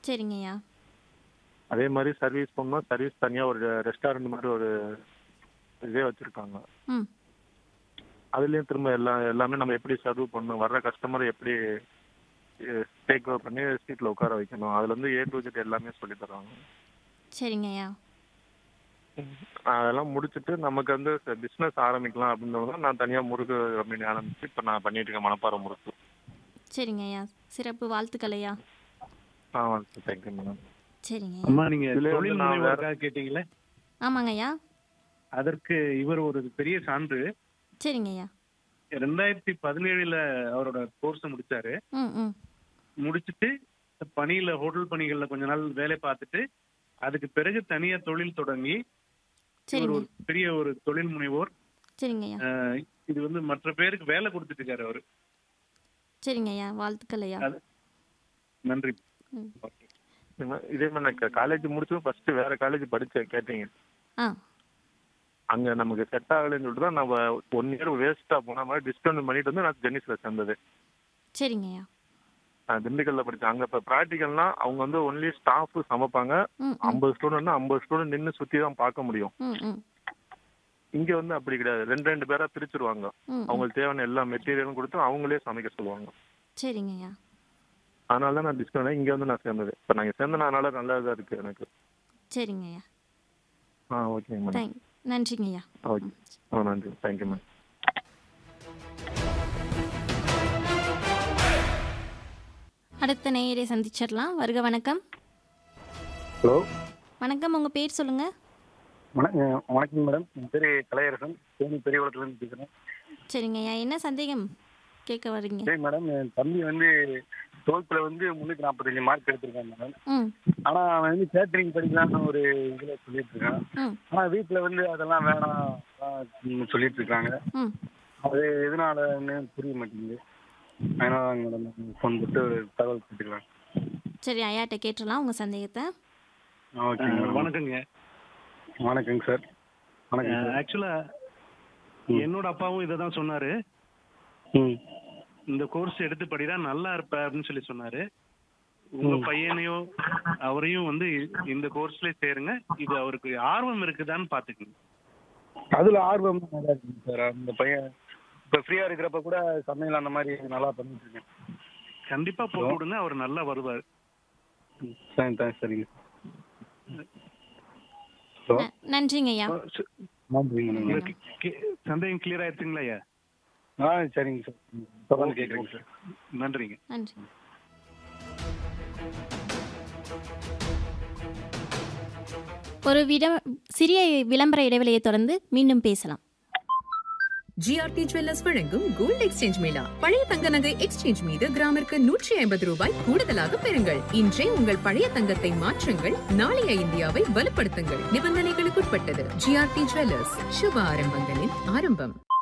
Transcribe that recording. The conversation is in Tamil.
சரிங்கய்யா அதே மாதிரி சர்வீஸ் பண்ணால் சர்வீஸ் தனியாக ஒரு ரெஸ்டாரண்ட் மாதிரி ஒரு இதே வச்சுருக்காங்க ம் அதுலேயும் திரும்ப எல்லா எல்லாமே நம்ம எப்படி சர்வ் பண்ணணும் வர்ற கஸ்டமரை எப்படி டேக் ஓவர் பண்ணி சீட்டில் உட்கார வைக்கணும் அதுல இருந்து ஏ டு ஜெட் எல்லாமே சொல்லி தர்றாங்க சரிங்கய்யா அதெல்லாம் முடிச்சுட்டு நமக்கு வந்து பிஸ்னஸ் ஆரம்பிக்கலாம் அப்படின்னு நான் தனியாக முறுக்கு கம்பெனி ஆரம்பிச்சு இப்போ நான் பண்ணிட்டு இருக்கேன் மணப்பாறை முறுக்கு சரிங்கய்யா சிறப்பு வாழ்த்துக்களையா ஆ தேங்க்யூ மேடம் சரிங்கய்யா அம்மா நீங்க இதுல வந்து தொழில் நான் முனைவோருக்காக கேட்டீங்களே ஆமாங்கய்யா அதற்கு இவர் ஒரு பெரிய சான்று சரிங்கய்யா ரெண்டாயிரத்தி பதினேழுல அவரோட கோர்ஸ் முடிச்சாரு ம் ம் முடிச்சிட்டு பணியில ஹோட்டல் பணிகள்ல கொஞ்ச நாள் வேலை பார்த்துட்டு அதுக்கு பிறகு தனியா தொழில் தொடங்கி இவர் சரிங்க ஒரு பெரிய ஒரு தொழில் முனைவோர் சரிங்கய்யா அஹ், இது வந்து மற்ற பேருக்கு வேலை கொடுத்துட்டு இருக்காரு அவரு சரிங்கய்யா வாழ்த்துக்களையா அது நன்றி ம். இதே மாதிரி நான் காலேஜ் முடிச்சும் ஃபர்ஸ்ட் வேற காலேஜ் படிச்சேன் கேட்டீங்க ஆ அங்க நமக்கு செட் ஆகலைன்னு சொல்லிட்டு தான் நம்ம ஒன் இயர் வேஸ்டா போன மாதிரி டிஸ்கவுண்ட் பண்ணிட்டு வந்து நான் ஜென்னிஸ்ல சேர்ந்தது சரிங்கய்யா நான் திண்டுக்கல்ல படிச்சேன் அங்க இப்ப ப்ராக்டிக்கல்னா அவங்க வந்து ஒன்லி ஸ்டாஃப் சமைப்பாங்க ம் ம் ஐம்பது ஸ்டூடெண்ட்னா ஐம்பது ஸ்டூடெண்ட் நின்று சுத்தி தான் பார்க்க முடியும் ம் ம் இங்க வந்து அப்படி கிடையாது ரெண்டு ரெண்டு பேரா பிரிச்சிருவாங்க ம் ம் அவங்களுக்கு தேவையான எல்லா மெட்டீரியலும் கொடுத்து அவங்களே சமைக்க சொல்லுவாங்க சரிங்கய்யா அதனால தான் நான் டிஸ்கவுண்ட் இங்க வந்து நான் சேர்ந்தது இப்போ நாங்கள் சேர்ந்தனால நல்லா இதாக இருக்கு எனக்கு சரிங்கய்யா ஆ ஓகேங்க மேடம் தேங்க் நன்றிங்கய்யா ஓகே ஆ நன்றி தேங்க்யூ மேம் அடுத்த நேயரை சந்திச்சிடலாம் வருக வணக்கம் ஹலோ வணக்கம் உங்கள் பேர் சொல்லுங்கள் வணக்கம் வணக்கம் மேடம் என் பேர் கலையரசன் தேனி பெரியகுளத்துலேருந்து பேசுகிறேன் சரிங்கய்யா என்ன சந்தேகம் கேட்க வர்றீங்க சரி மேடம் என் தம்பி வந்து டுவெல்த்தில் வந்து முந்நூற்றி நாற்பத்தஞ்சு மார்க் எடுத்திருக்கான் மேடம் ம் ஆனால் அவன் வந்து கேட்டரிங் படிக்கலாம்னு ஒரு இதில் சொல்லிட்டு இருக்கான் ம் ஆனால் வீட்டில் வந்து அதெல்லாம் வேணாம் ஆஹ் சொல்லிட்டு இருக்காங்க ம் அது எதனாலன்னு புரிய மாட்டேங்குது அதனால தாங்க மேடம் ஃபோன் போட்டு ஒரு தகவல் கேட்டுக்கலாம் சரி ஐயாட்ட கேட்டுடலாம் உங்கள் சந்தேகத்தை ஓகே அஹ், மேடம் வணக்கங்க வணக்கங்க சார் வணக்கம் சார் ஆக்சுவலா என்னோட அப்பாவும் இதை தான் சொன்னாரு ம் இந்த கோர்ஸ் எடுத்து படிடா நல்லா இருப்ப அப்படின்னு சொல்லி சொன்னாரு உங்க பையனையோ அவரையும் வந்து இந்த கோர்ஸ்ல சேருங்க இது அவருக்கு ஆர்வம் இருக்குதான்னு பாத்துக்கங்க அதுல ஆர்வம் நல்லா இருக்குங்க சார் அந்த பையன் இப்ப ஃப்ரீயா இருக்கிறப்ப கூட சமையல் அந்த மாதிரி நல்லா பண்ணிட்டு இருக்கேன் கண்டிப்பா போட்டு விடுங்க அவர் நல்லா வருவார் ம், சரி சரி, சரிங்க ஹலோ ந- நன்றிங்கய்யா நன்றிங்க நன்றி உங்களுக்கு கே- சந்தேகம் கிளியர் ஆயிடுச்சுங்களா ஐயா ஆ சரிங்க சார் தொடர்ந்து கேட்குறேங்க சார் நன்றிங்க நன்றி ஒரு விட சிறிய விளம்பர இடைவெளியை தொடர்ந்து மீண்டும் பேசலாம் ஜிஆர்டி ஜுவல்லர்ஸ் வழங்கும் கோல்ட் எக்ஸ்சேஞ்ச் மேளா பழைய தங்க நகை எக்ஸ்சேஞ்ச் மீது கிராமிற்கு நூற்றி ஐம்பது ரூபாய் கூடுதலாக பெறுங்கள் இன்றே உங்கள் பழைய தங்கத்தை மாற்றுங்கள் நாளைய இந்தியாவை வலுப்படுத்துங்கள் நிபந்தனைகளுக்குட்பட்டது ஜிஆர்டி ஜுவல்லர்ஸ் சுப ஆரம்பங்களின் ஆரம்பம்